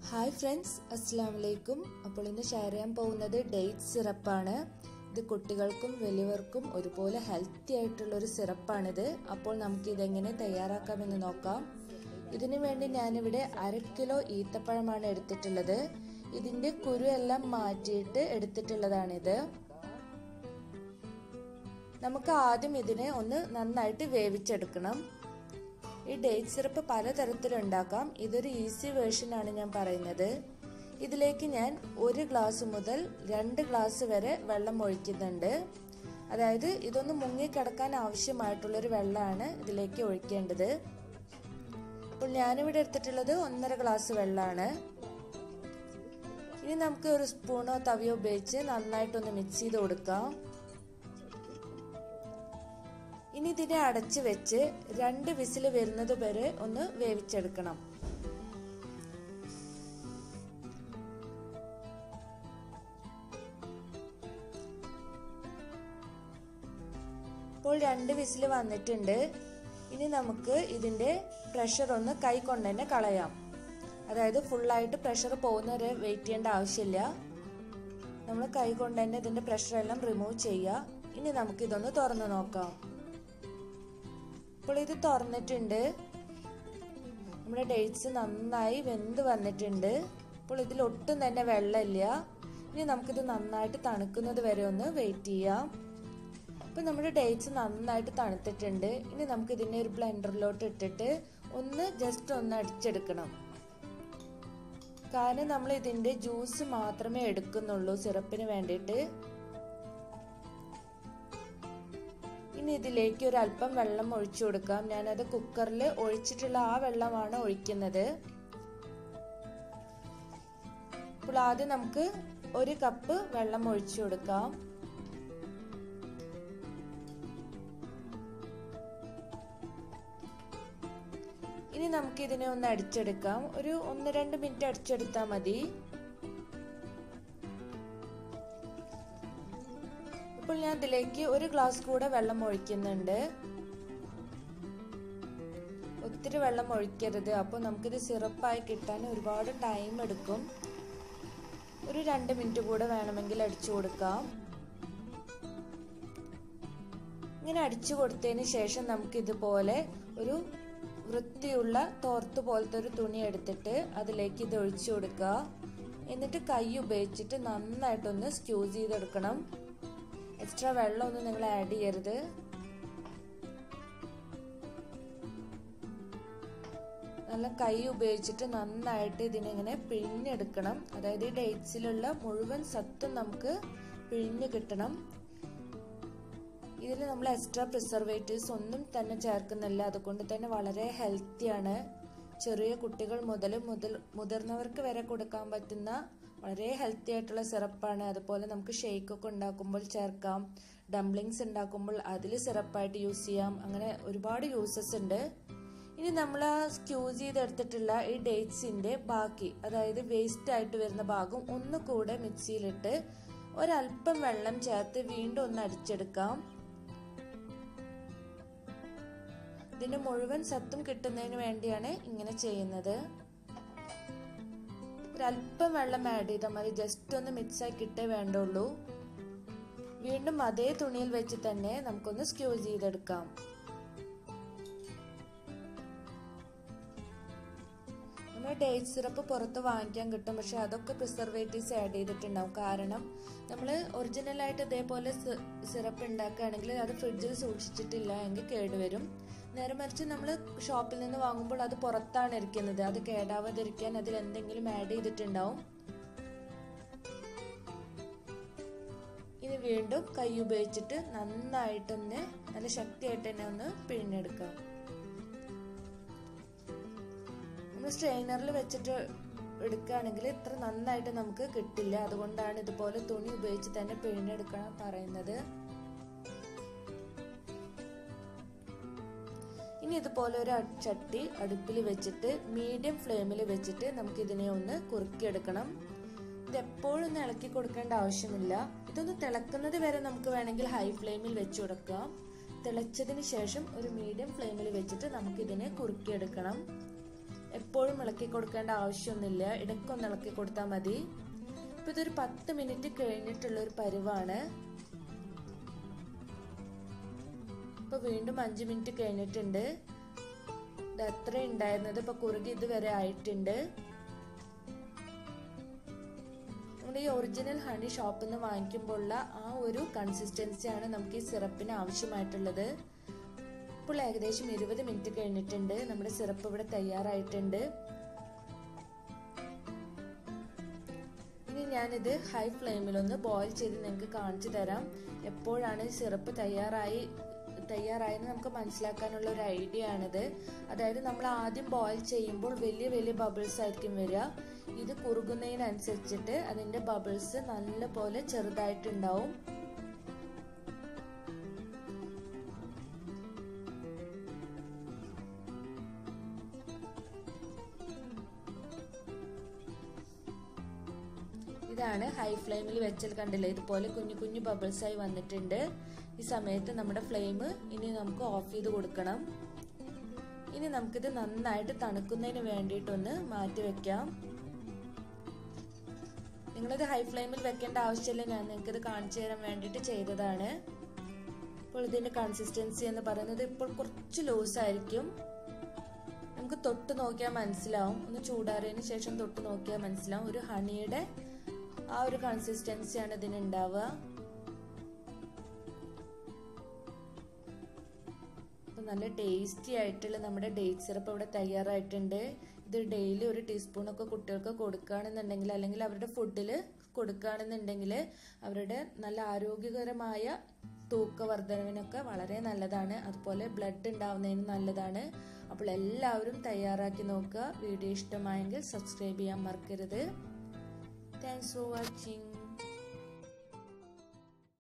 hi friends അസ്സാം വലൈക്കും അപ്പോൾ ഇന്ന് ഷെയർ ചെയ്യാൻ പോകുന്നത് ഡേറ്റ് സിറപ്പാണ് ഇത് കുട്ടികൾക്കും വലിയവർക്കും ഒരുപോലെ ഹെൽത്തി ആയിട്ടുള്ള ഒരു സിറപ്പാണിത് അപ്പോൾ നമുക്ക് ഇതെങ്ങനെ തയ്യാറാക്കാമെന്ന് നോക്കാം ഇതിനു വേണ്ടി ഞാനിവിടെ അര കിലോ ഈത്തപ്പഴമാണ് എടുത്തിട്ടുള്ളത് ഇതിന്റെ കുരു എല്ലാം മാറ്റിയിട്ട് എടുത്തിട്ടുള്ളതാണിത് നമുക്ക് ആദ്യം ഇതിനെ ഒന്ന് നന്നായിട്ട് വേവിച്ചെടുക്കണം ഈ ഡേറ്റ് സിറപ്പ് പലതരത്തിലുണ്ടാക്കാം ഇതൊരു ഈസി വേർഷൻ ആണ് ഞാൻ പറയുന്നത് ഇതിലേക്ക് ഞാൻ ഒരു ഗ്ലാസ് മുതൽ രണ്ട് ഗ്ലാസ് വരെ വെള്ളം ഒഴിക്കുന്നുണ്ട് അതായത് ഇതൊന്ന് മുങ്ങിക്കിടക്കാൻ ആവശ്യമായിട്ടുള്ളൊരു വെള്ളമാണ് ഇതിലേക്ക് ഒഴിക്കേണ്ടത് അപ്പോൾ ഞാനിവിടെ എടുത്തിട്ടുള്ളത് ഒന്നര ഗ്ലാസ് വെള്ളമാണ് ഇനി നമുക്ക് ഒരു സ്പൂണോ തവിയോ ഉപയോഗിച്ച് നന്നായിട്ടൊന്ന് മിക്സ് ചെയ്ത് കൊടുക്കാം ഇനി ഇതിനെ അടച്ചു വെച്ച് രണ്ട് വിസിൽ വരുന്നത് വരെ ഒന്ന് വേവിച്ചെടുക്കണം ഇപ്പോൾ രണ്ട് വിസിൽ വന്നിട്ടുണ്ട് ഇനി നമുക്ക് ഇതിന്റെ പ്രഷർ ഒന്ന് കൈ കൊണ്ട് തന്നെ കളയാം അതായത് ഫുള്ളായിട്ട് പ്രഷർ പോകുന്നവരെ വെയിറ്റ് ചെയ്യേണ്ട ആവശ്യമില്ല നമ്മൾ കൈ കൊണ്ട് തന്നെ ഇതിന്റെ പ്രഷർ എല്ലാം റിമൂവ് ചെയ്യുക ഇനി നമുക്ക് ഇതൊന്ന് തുറന്നു നോക്കാം ഇപ്പോൾ ഇത് തുറന്നിട്ടുണ്ട് നമ്മുടെ ഡേറ്റ്സ് നന്നായി വെന്ത് വന്നിട്ടുണ്ട് ഇപ്പോൾ ഇതിൽ ഒട്ടും തന്നെ വെള്ളമില്ല ഇനി നമുക്കിത് നന്നായിട്ട് തണുക്കുന്നത് വരെ ഒന്ന് വെയിറ്റ് ചെയ്യാം അപ്പോൾ നമ്മുടെ ഡേറ്റ്സ് നന്നായിട്ട് തണുത്തിട്ടുണ്ട് ഇനി നമുക്ക് ഇതിനെ ഒരു ബ്ലെൻഡറിലോട്ട് ഇട്ടിട്ട് ഒന്ന് ജസ്റ്റ് ഒന്ന് അടിച്ചെടുക്കണം കാരണം നമ്മൾ ഇതിന്റെ ജ്യൂസ് മാത്രമേ എടുക്കുന്നുള്ളൂ സിറപ്പിന് വേണ്ടിയിട്ട് ഇനി ഇതിലേക്ക് ഒരു അല്പം വെള്ളം ഒഴിച്ചു കൊടുക്കാം ഞാനത് കുക്കറിൽ ഒഴിച്ചിട്ടുള്ള ആ വെള്ളമാണ് ഒഴിക്കുന്നത് അപ്പോൾ ആദ്യം നമുക്ക് ഒരു കപ്പ് വെള്ളം ഒഴിച്ചു കൊടുക്കാം ഇനി നമുക്ക് ഇതിനെ ഒന്ന് അടിച്ചെടുക്കാം ഒരു ഒന്ന് രണ്ട് മിനിറ്റ് അടിച്ചെടുത്താൽ മതി ഇപ്പോൾ ഞാൻ ഇതിലേക്ക് ഒരു ഗ്ലാസ് കൂടെ വെള്ളം ഒഴിക്കുന്നുണ്ട് ഒത്തിരി വെള്ളം ഒഴിക്കരുത് അപ്പോൾ നമുക്കിത് സിറപ്പായി കിട്ടാൻ ഒരുപാട് ടൈം എടുക്കും ഒരു രണ്ട് മിനിറ്റ് കൂടെ വേണമെങ്കിൽ അടിച്ചു കൊടുക്കാം ഇങ്ങനെ അടിച്ചു കൊടുത്തതിന് ശേഷം നമുക്ക് ഇതുപോലെ ഒരു വൃത്തിയുള്ള തോർത്ത് പോലത്തെ ഒരു തുണി എടുത്തിട്ട് അതിലേക്ക് ഇത് ഒഴിച്ചു കൊടുക്കുക എന്നിട്ട് കൈ ഉപയോഗിച്ചിട്ട് നന്നായിട്ടൊന്ന് സ്ക്യൂസ് ചെയ്തെടുക്കണം എക്സ്ട്രാ വെള്ളമൊന്നും നിങ്ങൾ ആഡ് ചെയ്യരുത് നല്ല കൈ ഉപയോഗിച്ചിട്ട് നന്നായിട്ട് ഇതിനിങ്ങനെ പിഴിഞ്ഞെടുക്കണം അതായത് ഈ ഡേറ്റ്സിലുള്ള മുഴുവൻ സത്തും നമുക്ക് പിഴിഞ്ഞ് കിട്ടണം ഇതിൽ നമ്മൾ എക്സ്ട്രാ പ്രിസർവേറ്റീവ്സ് ഒന്നും തന്നെ ചേർക്കുന്നില്ല അതുകൊണ്ട് തന്നെ വളരെ ഹെൽത്തിയാണ് ചെറിയ കുട്ടികൾ മുതൽ മുതൽ മുതിർന്നവർക്ക് വരെ കൊടുക്കാൻ പറ്റുന്ന വളരെ ഹെൽത്തി ആയിട്ടുള്ള സിറപ്പാണ് അതുപോലെ നമുക്ക് ഷേക്ക് ഒക്കെ ഉണ്ടാക്കുമ്പോൾ ചേർക്കാം ഡംപ്ലിങ്സ് ഉണ്ടാക്കുമ്പോൾ അതിൽ സിറപ്പായിട്ട് യൂസ് ചെയ്യാം അങ്ങനെ ഒരുപാട് യൂസസ് ഉണ്ട് ഇനി നമ്മൾ ആ സ്ക്യൂസ് ചെയ്തെടുത്തിട്ടുള്ള ഈ ഡേറ്റ്സിന്റെ ബാക്കി അതായത് വേസ്റ്റ് ആയിട്ട് വരുന്ന ഭാഗം ഒന്നുകൂടെ മിക്സിയിലിട്ട് ഒരല്പം വെള്ളം ചേർത്ത് വീണ്ടും ഒന്ന് അടിച്ചെടുക്കാം ഇതിന്റെ മുഴുവൻ സത്തും കിട്ടുന്നതിന് വേണ്ടിയാണ് ഇങ്ങനെ ചെയ്യുന്നത് ഒരല്പം വെള്ളം ആഡ് ചെയ്താൽ മതി ജസ്റ്റ് ഒന്ന് മിക്സ് ആയി കിട്ടേ വേണ്ടുള്ളൂ വീണ്ടും അതേ തുണിയിൽ വെച്ച് തന്നെ നമുക്കൊന്ന് സ്ക്യൂസ് ചെയ്തെടുക്കാം നമ്മൾ ഡേറ്റ് സിറപ്പ് പുറത്ത് വാങ്ങിക്കാൻ കിട്ടും പക്ഷെ അതൊക്കെ പ്രിസർവേറ്റീവ്സ് ആഡ് ചെയ്തിട്ടുണ്ടാവും കാരണം നമ്മൾ ഒറിജിനലായിട്ട് ഇതേപോലെ സിറപ്പ് ഉണ്ടാക്കുകയാണെങ്കിൽ അത് ഫ്രിഡ്ജിൽ സൂക്ഷിച്ചിട്ടില്ല എങ്കിൽ കേടുവരും നേരെ മറിച്ച് നമ്മൾ ഷോപ്പിൽ നിന്ന് വാങ്ങുമ്പോൾ അത് പുറത്താണ് ഇരിക്കുന്നത് അത് കേടാവാതിരിക്കാൻ അതിൽ എന്തെങ്കിലും ആഡ് ചെയ്തിട്ടുണ്ടാവും ഇനി വീണ്ടും കൈ ഉപയോഗിച്ചിട്ട് നന്നായിട്ടൊന്ന് നല്ല ശക്തിയായിട്ട് തന്നെ ഒന്ന് പിഴിഞ്ഞെടുക്കാം നമ്മൾ സ്ട്രെയിനറിൽ വെച്ചിട്ട് എടുക്കുകയാണെങ്കിൽ ഇത്ര നന്നായിട്ട് നമുക്ക് കിട്ടില്ല അതുകൊണ്ടാണ് ഇതുപോലെ തുണി ഉപയോഗിച്ച് തന്നെ പിഴിഞ്ഞെടുക്കണം പറയുന്നത് ഇനി ഇതുപോലെ ഒരു ചട്ടി അടുപ്പിൽ വെച്ചിട്ട് മീഡിയം ഫ്ലെയിമിൽ വെച്ചിട്ട് നമുക്ക് ഇതിനെ ഒന്ന് കുറുക്കിയെടുക്കണം ഇത് എപ്പോഴും ഒന്ന് ഇളക്കി കൊടുക്കേണ്ട ആവശ്യമില്ല ഇതൊന്ന് തിളക്കുന്നത് വരെ നമുക്ക് വേണമെങ്കിൽ ഹൈ ഫ്ലെയിമിൽ വെച്ച് കൊടുക്കാം തിളച്ചതിന് ശേഷം ഒരു മീഡിയം ഫ്ലെയിമിൽ വെച്ചിട്ട് നമുക്ക് ഇതിനെ കുറുക്കിയെടുക്കണം എപ്പോഴും ഇളക്കി കൊടുക്കേണ്ട ആവശ്യമൊന്നുമില്ല ഇടയ്ക്കൊന്ന് ഇളക്കി കൊടുത്താൽ മതി ഇപ്പൊ ഇതൊരു പത്ത് മിനിറ്റ് കഴിഞ്ഞിട്ടുള്ള ഒരു പരുവാണ് ഇപ്പൊ വീണ്ടും അഞ്ച് മിനിറ്റ് കഴിഞ്ഞിട്ടുണ്ട് ഇത് അത്ര ഉണ്ടായിരുന്നത് ഇപ്പൊ കുറുകി ഇതുവരെ ആയിട്ടുണ്ട് നമ്മുടെ ഈ ഒറിജിനൽ ഹണി ഷോപ്പിൽ നിന്ന് വാങ്ങിക്കുമ്പോഴുള്ള ആ ഒരു കൺസിസ്റ്റൻസിയാണ് നമുക്ക് ഈ സിറപ്പിന് ആവശ്യമായിട്ടുള്ളത് ഇപ്പോൾ ഏകദേശം ഇരുപത് മിനിറ്റ് കഴിഞ്ഞിട്ടുണ്ട് നമ്മുടെ സിറപ്പ് ഇവിടെ തയ്യാറായിട്ടുണ്ട് ഇനി ഞാനിത് ഹൈ ഫ്ലെയിമിലൊന്ന് ബോയിൽ ചെയ്ത് നിങ്ങൾക്ക് കാണിച്ചു തരാം എപ്പോഴാണ് സിറപ്പ് തയ്യാറായി തയ്യാറായെന്ന് നമുക്ക് മനസ്സിലാക്കാനുള്ള ഒരു ഐഡിയ ആണിത് അതായത് നമ്മൾ ആദ്യം ബോയിൽ ചെയ്യുമ്പോൾ വലിയ വലിയ ബബിൾസ് ആയിരിക്കും വരിക ഇത് കുറുകുന്നതിനനുസരിച്ചിട്ട് അതിന്റെ ബബിൾസ് നല്ല പോലെ ചെറുതായിട്ടുണ്ടാവും ഇതാണ് ഹൈ ഫ്ലെയിമിൽ വെച്ചാൽ കണ്ടില്ലേ ഇതുപോലെ കുഞ്ഞു കുഞ്ഞു ബബിൾസ് ആയി വന്നിട്ടുണ്ട് ഈ സമയത്ത് നമ്മുടെ ഫ്ലെയിം ഇനി നമുക്ക് ഓഫ് ചെയ്ത് കൊടുക്കണം ഇനി നമുക്കിത് നന്നായിട്ട് തണുക്കുന്നതിന് വേണ്ടിയിട്ടൊന്ന് മാറ്റി വെക്കാം നിങ്ങളിത് ഹൈ ഫ്ലെയിമിൽ വെക്കേണ്ട ആവശ്യമില്ല ഞാൻ നിങ്ങൾക്ക് ഇത് കാണിച്ചു തരാൻ വേണ്ടിയിട്ട് ചെയ്തതാണ് ഇപ്പോൾ ഇതിന്റെ കൺസിസ്റ്റൻസി എന്ന് പറയുന്നത് ഇപ്പോൾ കുറച്ച് ലൂസ് ആയിരിക്കും നമുക്ക് തൊട്ട് നോക്കിയാൽ മനസ്സിലാവും ഒന്ന് ചൂടാറിയതിന് ശേഷം തൊട്ട് നോക്കിയാൽ മനസ്സിലാവും ഒരു ഹണിയുടെ ആ ഒരു കൺസിസ്റ്റൻസിയാണ് ഇതിന് ഉണ്ടാവുക നല്ല ടേസ്റ്റി ആയിട്ടുള്ള നമ്മുടെ ഡേറ്റ് സിറപ്പ് ഇവിടെ തയ്യാറായിട്ടുണ്ട് ഇത് ഡെയിലി ഒരു ടീസ്പൂണൊക്കെ കുട്ടികൾക്ക് കൊടുക്കുകയാണെന്നുണ്ടെങ്കിൽ അല്ലെങ്കിൽ അവരുടെ ഫുഡിൽ കൊടുക്കുകയാണെന്നുണ്ടെങ്കിൽ അവരുടെ നല്ല ആരോഗ്യകരമായ തൂക്കവർദ്ധനവിനൊക്കെ വളരെ നല്ലതാണ് അതുപോലെ ബ്ലഡ് ഉണ്ടാവുന്നതിന് നല്ലതാണ് അപ്പോൾ എല്ലാവരും തയ്യാറാക്കി നോക്കുക വീഡിയോ ഇഷ്ടമായെങ്കിൽ സബ്സ്ക്രൈബ് ചെയ്യാൻ മറക്കരുത് താങ്ക്സ് ഫോർ വാച്ചിങ്